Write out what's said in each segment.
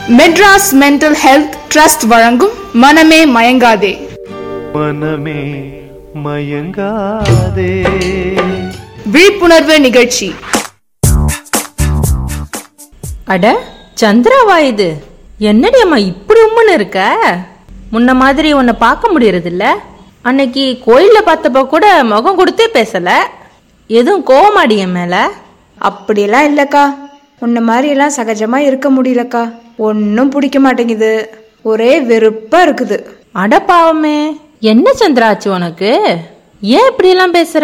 Madras mental health trust வழங்கும் மனமே மயங்காதே மனமே மயங்காதே விழிப்புணர்வு நிகழ்ச்சி அட சந்திராவா இது என்னடி அம்மா இப்படி உம்முன்னு இருக்க முன்ன மாதிரி உன்னை பார்க்க முடியறதில்ல அன்னைக்கு கோயில்ல பார்த்தப்ப கூட முகம் கொடுத்தே பேசல எதுவும் கோவமாடி என் மேல அப்படியெல்லாம் இல்லைக்கா உன்ன மாதிரியெல்லாம் சகஜமாக இருக்க முடியலக்கா ஒன்றும் பிடிக்க மாட்டேங்குது ஒரே வெறுப்பாக இருக்குது அட பாவமே என்ன சந்திரா ஆச்சு உனக்கு ஏன் இப்படி எல்லாம் பேசுற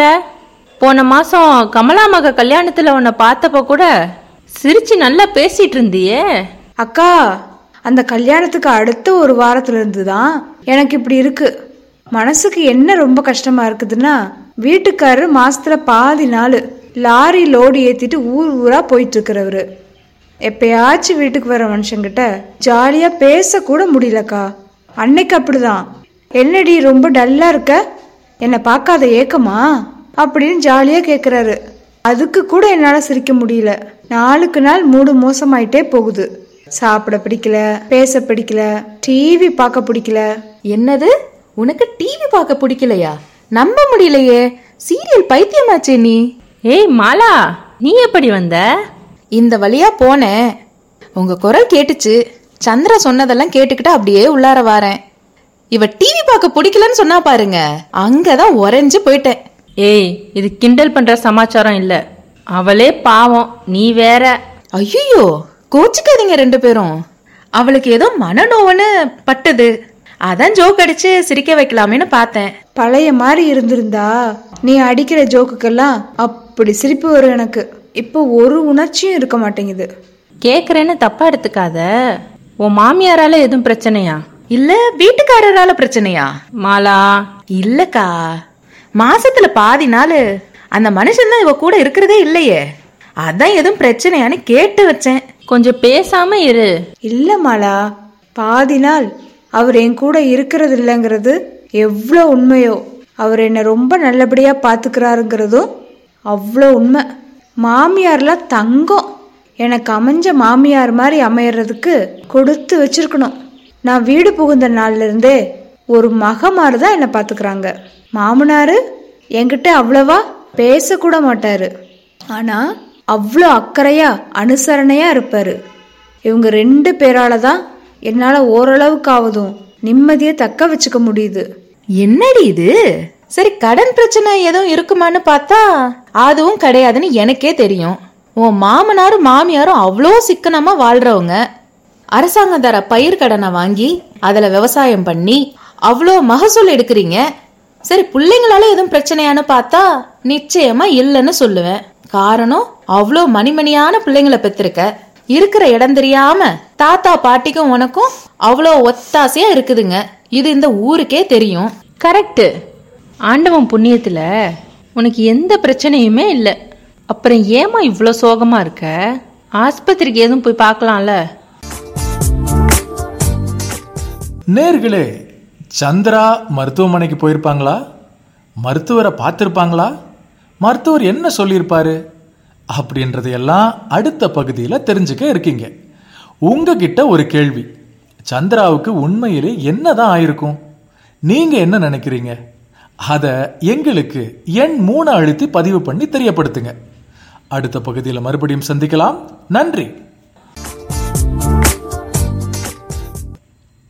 போன மாசம் கமலா மக கல்யாணத்துல உன்னை பார்த்தப்ப கூட சிரிச்சு நல்லா பேசிட்டு இருந்தியே அக்கா அந்த கல்யாணத்துக்கு அடுத்த ஒரு வாரத்துல இருந்து தான் எனக்கு இப்படி இருக்கு மனசுக்கு என்ன ரொம்ப கஷ்டமா இருக்குதுன்னா வீட்டுக்காரர் மாசத்துல பாதி நாள் லாரி லோடு ஏத்திட்டு ஊர் ஊரா போயிட்டு இருக்கிறவரு எப்பயாச்சும் வீட்டுக்கு வர மனுஷங்கிட்ட ஜாலியா பேச கூட முடியலக்கா அன்னைக்கு அப்படிதான் என்னடி ரொம்ப டல்லா இருக்க என்னை பார்க்காத ஏக்கமா அப்படின்னு ஜாலியா கேக்குறாரு அதுக்கு கூட என்னால சிரிக்க முடியல நாளுக்கு நாள் மூடு மோசமாயிட்டே போகுது சாப்பிட பிடிக்கல பேச பிடிக்கல டிவி பார்க்க பிடிக்கல என்னது உனக்கு டிவி பார்க்க பிடிக்கலையா நம்ப முடியலையே சீரியல் பைத்தியமாச்சே நீ ஏய் மாலா நீ எப்படி வந்த இந்த வழியா போனேன் உங்க குரல் கேட்டுச்சு சந்திரா சொன்னதெல்லாம் கேட்டுக்கிட்டு அப்படியே உள்ளார வாரேன் இவ டிவி பார்க்க பிடிக்கலன்னு சொன்னா பாருங்க அங்கதான் உறைஞ்சு போயிட்டேன் ஏய் இது கிண்டல் பண்ற சமாச்சாரம் இல்ல அவளே பாவம் நீ வேற ஐயோ கோச்சிக்காதீங்க ரெண்டு பேரும் அவளுக்கு ஏதோ மனநோவுன்னு பட்டது அதான் ஜோக் அடிச்சு சிரிக்க வைக்கலாமேன்னு பார்த்தேன் பழைய மாதிரி இருந்திருந்தா நீ அடிக்கிற ஜோக்குக்கெல்லாம் அப்படி சிரிப்பு வரும் எனக்கு இப்போ ஒரு உணர்ச்சியும் இருக்க மாட்டேங்குது கேக்குறேன்னு தப்பா எடுத்துக்காத உன் மாமியாரால எதுவும் பிரச்சனையா இல்ல வீட்டுக்காரரால பிரச்சனையா மாலா இல்லக்கா மாசத்துல பாதி நாள் அந்த மனுஷன் தான் இவ கூட இருக்கிறதே இல்லையே அதான் எதுவும் பிரச்சனையான்னு கேட்டு வச்சேன் கொஞ்சம் பேசாம இரு இல்ல மாலா பாதி நாள் அவர் என் கூட இருக்கிறது இல்லைங்கிறது எவ்வளோ உண்மையோ அவர் என்னை ரொம்ப நல்லபடியா பாத்துக்கிறாருங்கிறதும் அவ்வளோ உண்மை மாமியார்லாம் தங்கம் எனக்கு அமைஞ்ச மாமியார் மாதிரி அமையறதுக்கு கொடுத்து வச்சிருக்கணும் நான் வீடு புகுந்த நாள்ல இருந்தே ஒரு மக மாதிரி தான் என்னை பார்த்துக்கிறாங்க மாமனாரு என்கிட்ட அவ்வளவா பேசக்கூட மாட்டாரு ஆனா அவ்வளோ அக்கறையா அனுசரணையா இருப்பாரு இவங்க ரெண்டு பேரால தான் என்னால ஓரளவுக்காவதும் நிம்மதியை தக்க வச்சுக்க முடியுது என்னடி இது சரி கடன் பிரச்சனை எதுவும் இருக்குமான்னு பார்த்தா அதுவும் கிடையாதுன்னு எனக்கே தெரியும் உன் மாமனாரும் மாமியாரும் அவ்வளோ சிக்கனமா வாழ்றவங்க அரசாங்கம் தர பயிர் கடனை வாங்கி அதுல விவசாயம் பண்ணி அவ்வளோ மகசூல் எடுக்கிறீங்க சரி பிள்ளைங்களால எதுவும் பிரச்சனையான்னு பார்த்தா நிச்சயமா இல்லைன்னு சொல்லுவேன் காரணம் அவ்வளோ மணிமணியான பிள்ளைங்களை பெற்றிருக்க இருக்கிற இடம் தெரியாம தாத்தா பாட்டிக்கும் உனக்கும் அவ்வளோ ஒத்தாசையா இருக்குதுங்க இது இந்த ஊருக்கே தெரியும் கரெக்ட் ஆண்டவன் புண்ணியத்துல உனக்கு எந்த பிரச்சனையுமே இல்ல அப்புறம் ஏமா இவ்ளோ சோகமா இருக்க ஆஸ்பத்திரிக்கு எதுவும் போய் பார்க்கலாம்ல நேர்களே சந்திரா மருத்துவமனைக்கு போயிருப்பாங்களா மருத்துவரை பார்த்துருப்பாங்களா மருத்துவர் என்ன சொல்லியிருப்பாரு அப்படின்றதையெல்லாம் அடுத்த பகுதியில் தெரிஞ்சுக்க இருக்கீங்க உங்ககிட்ட ஒரு கேள்வி சந்திராவுக்கு உண்மையிலே என்னதான் ஆயிருக்கும் நீங்க என்ன நினைக்கிறீங்க அதை எங்களுக்கு எண் மூணு அழுத்தி பதிவு பண்ணி தெரியப்படுத்துங்க அடுத்த பகுதியில் மறுபடியும் சந்திக்கலாம் நன்றி